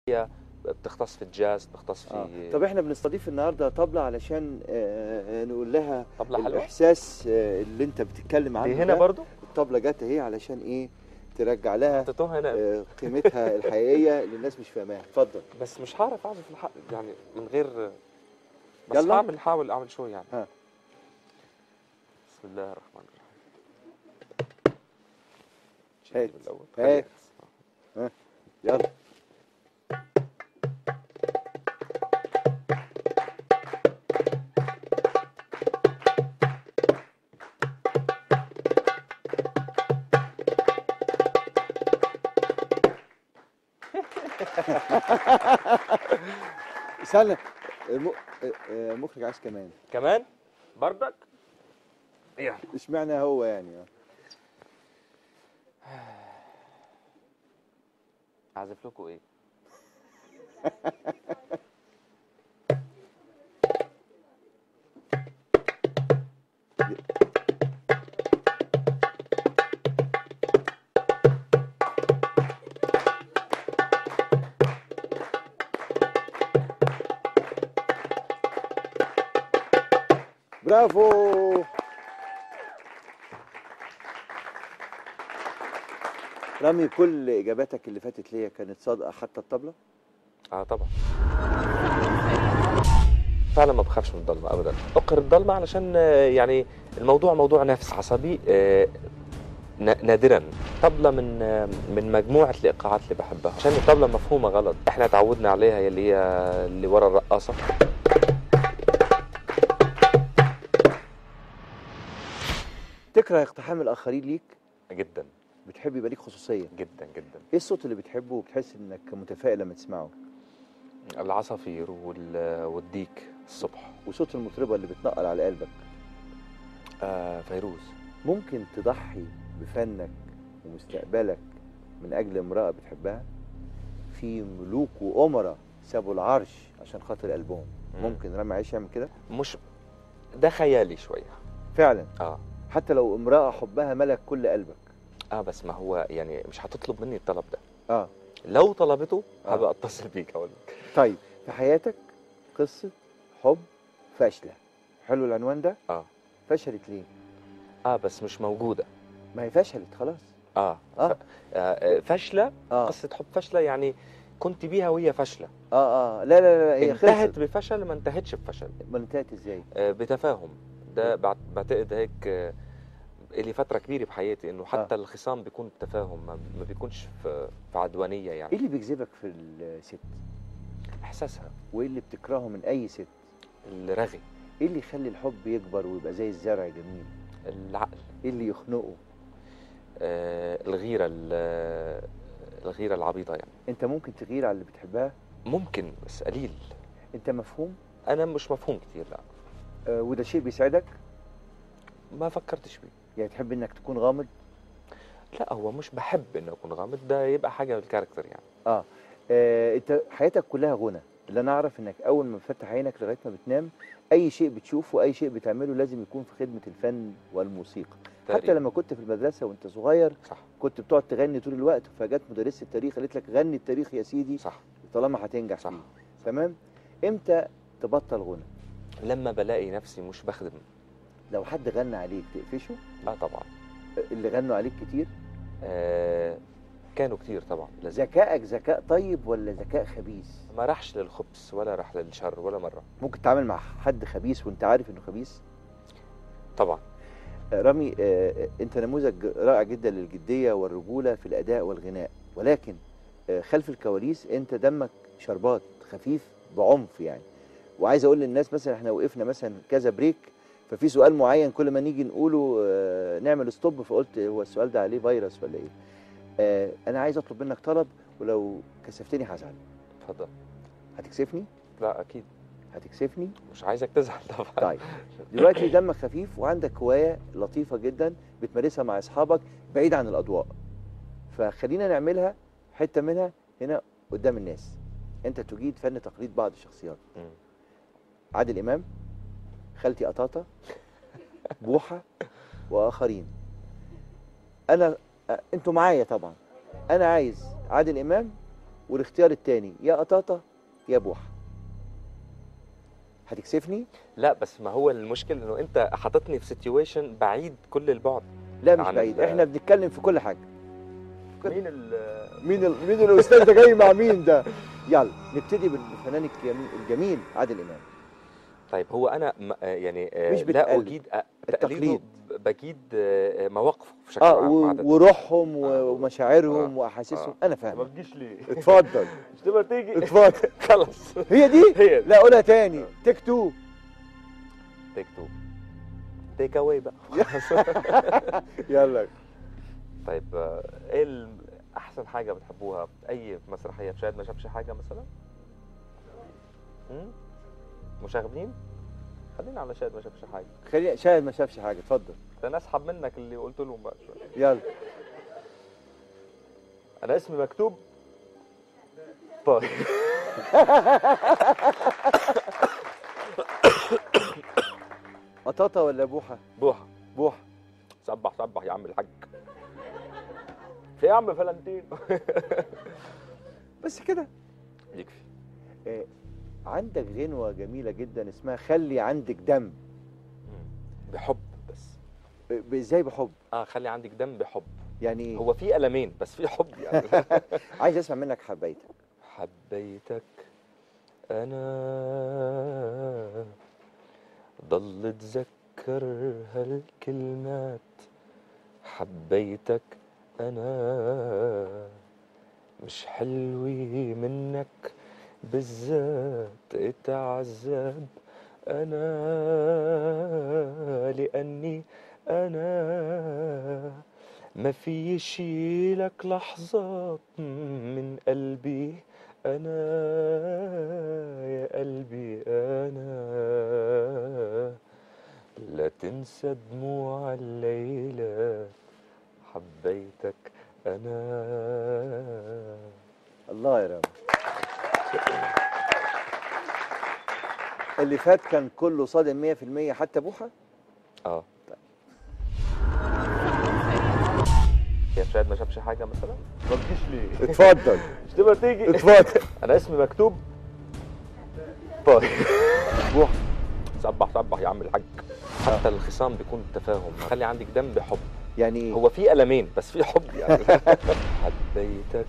هي بتختص في الجاز بتختص في آه. طب احنا بنستضيف النهارده طبلة علشان آه نقول لها طبلة حلوة الاحساس آه اللي انت بتتكلم عنه دي هنا ده. برضو الطبلة جت اهي علشان ايه ترجع لها حطيتوها هنا آه قيمتها الحقيقية اللي الناس مش فاهماها اتفضل بس مش هعرف اعزف الحق يعني من غير بس يلا. هعمل حاول اعمل شو يعني ها. بسم الله الرحمن الرحيم هات. من الأول. هات. خليها. يلا استنى الم- آه، آه، المخرج عايز كمان كمان بردك يلا اشمعنى هو يعني آه. اعزف لكم ايه برافو رامي كل اجاباتك اللي فاتت ليا كانت صادقه حتى الطبله اه طبعا فعلا ما بخافش من الضلمه ابدا اقر الضلمه علشان آه، يعني الموضوع موضوع نفس عصبي آه، نا- نادرا طبلة من آه، من مجموعة الإيقاعات اللي بحبها عشان الطبلة مفهومة غلط احنا تعودنا عليها اللي هي اللي ورا الرقاصة تكره اقتحام الاخرين ليك جدا بتحب يبقى ليك خصوصيه جدا جدا ايه الصوت اللي بتحبه وبتحس انك متفائل لما تسمعه العصافير وال- والديك الصبح وصوت المطربه اللي بتنقر على قلبك آه فيروز ممكن تضحي بفنك ومستقبلك من اجل امراه بتحبها في ملوك وامراء سابوا العرش عشان خاطر قلبهم مم. ممكن رامي عيش يعمل كده مش ده خيالي شوية فعلا اه حتى لو امراه حبها ملك كل قلبك اه بس ما هو يعني مش هتطلب مني الطلب ده اه لو طلبته آه. هبقى اتصل بيك اقول لك طيب في حياتك قصه حب فاشله حلو العنوان ده اه فشلت ليه اه بس مش موجوده ما هي فشلت خلاص اه, آه. ف... آه فاشله اه قصه حب فاشله يعني كنت بيها وهي فاشله اه اه لا لا لا هي انتهت خلصت بفشل ما انتهتش بفشل ما انتهت ازاي آه بتفاهم ده بعت- بعتقد هيك آه لي فتره كبيره بحياتي انه حتى آه. الخصام بيكون بتفاهم ما, ما بيكونش في, في عدوانيه ايه يعني اللي بيجذبك في الست احساسها وايه اللي بتكرهه من اي ست الرغي ايه اللي يخلي الحب يكبر ويبقى زي الزرع جميل العقل ايه اللي يخنقه آه الغيره ال- الغيره العبيطه يعني انت ممكن تغير على اللي بتحبها ممكن بس قليل انت مفهوم انا مش مفهوم كتير لا آه وده شيء بيسعدك ما فكرتش بيه يعني تحب انك تكون غامض لا هو مش بحب انه اكون غامض ده يبقى حاجه بالكاركتر يعني اه, آه انت حياتك كلها غنى اللي انا اعرف انك اول ما بتفتح عينك لغايه ما بتنام اي شيء بتشوفه اي شيء بتعمله لازم يكون في خدمه الفن والموسيقى حتى تقريباً. لما كنت في المدرسه وانت صغير صح كنت بتقعد تغني طول الوقت فجت مدرسه التاريخ قالت لك غني التاريخ يا سيدي صح طالما هتنجح صح فيه تمام امتى تبطل غنى لما بلاقي نفسي مش بخدم لو حد غنى عليك تقفشه اه طبعا اللي غنوا عليك كتير آه كانوا كتير طبعا لازم ذكائك ذكاء طيب ولا ذكاء خبيث ما راحش للخبث ولا راح للشر ولا مره ممكن تتعامل مع حد خبيث وانت عارف انه خبيث طبعا آه، رامي آه، انت نموذج رائع جدا للجديه والرجوله في الاداء والغناء ولكن آه، خلف الكواليس انت دمك شربات خفيف بعنف يعني وعايز اقول للناس مثلا احنا وقفنا مثلا كذا بريك ففي سؤال معين كل ما نيجي نقوله آه، نعمل ستوب فقلت هو السؤال ده عليه فيروس ولا ايه آه، انا عايز اطلب منك طلب ولو كسفتني هزعل اتفضل هتكسفني لا اكيد هتكسفني مش عايزك تزعل طبعا طيب دلوقتي دمك خفيف وعندك هوايه لطيفه جدا بتمارسها مع اصحابك بعيد عن الاضواء فخلينا نعملها حته منها هنا قدام الناس انت تجيد فن تقليد بعض الشخصيات مم. عادل امام خالتي قطاطه بوحه واخرين انا أ- انتوا معايا طبعا انا عايز عادل امام والاختيار الثاني يا قطاطه يا بوحه هتكسفني لا بس ما هو المشكله انه انت حاططني في سيتويشن بعيد كل البعد لا مش عن بعيد ال- احنا بنتكلم في كل حاجه كده. مين ال مين ال... مين الاستاذ ده جاي مع مين ده يلا نبتدي بالفنان الجميل, الجميل عادل امام طيب هو انا م- آه يعني آه مش لا بتقلد. اجيد آه، التقليد. تقليده ب- بجيد آه، مواقفه بشكل اه عام و... عادة. وروحهم و... آه. ومشاعرهم آه. واحاسيسهم آه. انا ما فاهم بتجيش ليه اتفضل مش تبقى تيجي اتفضل خلص هي دي هي لا قولها تاني تيك تو تيك تو تيك اواي بقى يلا طيب آه، ايه ال- احسن حاجه بتحبوها اي مسرحيه شاهد ما شافش حاجه مثلا مم؟ مشاغبين خلينا على شاهد ما شافش حاجه خلينا شاهد ما شافش حاجه اتفضل ده انا اسحب منك اللي قلت لهم بقى شويه يلا انا اسمي مكتوب طيب قطاطه ولا بوحه بوحه بوحه سبح سبح يا عم الحاج في يا عم فلنتين بس كده يكفي آه، عندك غنوه جميله جدا اسمها خلي عندك دم مم. بحب بس آه، ب- ازاي بحب اه خلي عندك دم بحب يعني إيه؟ هو في ألمين بس في حب يعني عايز اسمع منك حبيتك حبيتك أنا ضل تذكر هالكلمات حبيتك أنا مش حلوة منك بالذات اتعذب أنا لأني أنا ما في يشيلك لحظات من قلبي أنا يا قلبي أنا لا تنسى دموع الليلة حبيتك أنا الله يا رب اللي فات كان كله صادم 100% حتى بوحه اه يا شاهد ما شافش حاجة مثلا ما تجيش ليه اتفضل مش تبقى تيجي اتفضل انا اسمي مكتوب طيب بوحه سبح سبح يا عم الحاج حتى الخصام بيكون تفاهم خلي عندك دم بحب يعني إيه؟ هو في ألمين بس في حب يعني حبيتك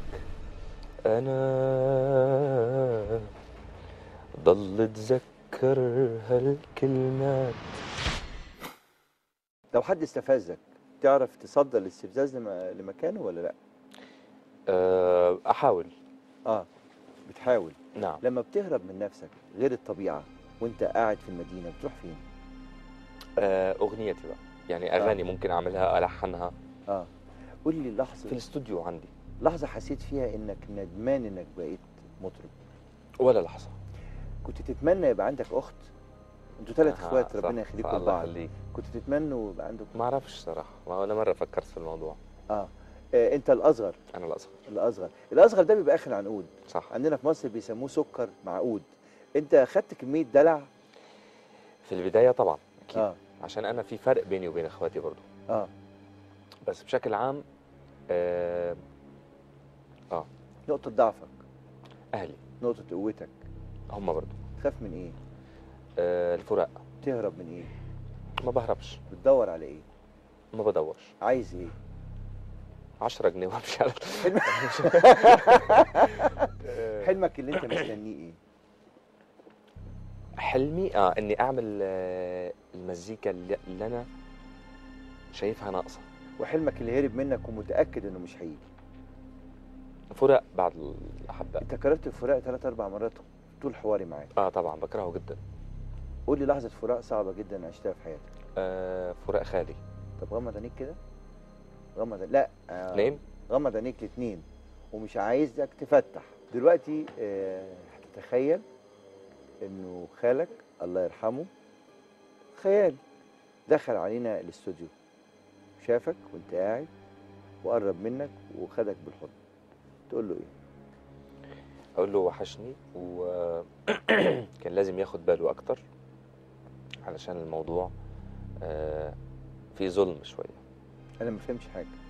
أنا ضل تذكر هالكلمات لو حد استفزك تعرف تصدر الاستفزاز لم- لمكانه ولا لا أه، أحاول اه بتحاول نعم لما بتهرب من نفسك غير الطبيعه وانت قاعد في المدينه بتروح فين أه، أغنيتي بقى يعني أغاني ممكن أعملها ألحنها اه قول لي لحظه في الاستوديو عندي لحظه حسيت فيها انك ندمان انك بقيت مطرب ولا لحظة كنت تتمنى يبقى عندك اخت انتوا ثلاث أها، اخوات صح، ربنا صح، يخليكم الله لبعض يخليك كنت تتمنوا يبقى عندك ما اعرفش صراحه ما انا مره فكرت في الموضوع آه. اه انت الاصغر انا الاصغر الاصغر الاصغر ده بيبقى اخر عنقود صح عندنا في مصر بيسموه سكر معقود انت خدت كميه دلع في البدايه طبعا اكيد اه عشان انا في فرق بيني وبين اخواتي برضو اه بس بشكل عام آه نقطه ضعفك اهلي نقطه قوتك هم برضو تخاف من ايه آه الفراق تهرب من ايه ما بهربش بتدور على ايه ما بدورش عايز ايه 10 جنيه وامشي على حلمك اللي انت مستنيه ايه حلمي اه اني اعمل آه المزيكا اللي, اللي انا شايفها ناقصه وحلمك اللي هرب منك ومتاكد انه مش هيجي فراق بعد الاحباء انت كررت الفراق ثلاث اربع مرات طول حواري معاك اه طبعا بكرهه جدا قول لي لحظه فراق صعبه جدا عشتها في حياتك آه فراق خالي طب غمض عينيك كده غمض لا آه اثنين غمض عينيك الاثنين ومش عايزك تفتح دلوقتي آه، هتتخيل انه خالك الله يرحمه خيال دخل علينا الاستوديو شافك وانت قاعد وقرب منك وخدك بالحضن تقول له ايه اقول له وحشني وكان لازم ياخد باله اكتر علشان الموضوع آه، فيه ظلم شويه انا ما فهمش حاجه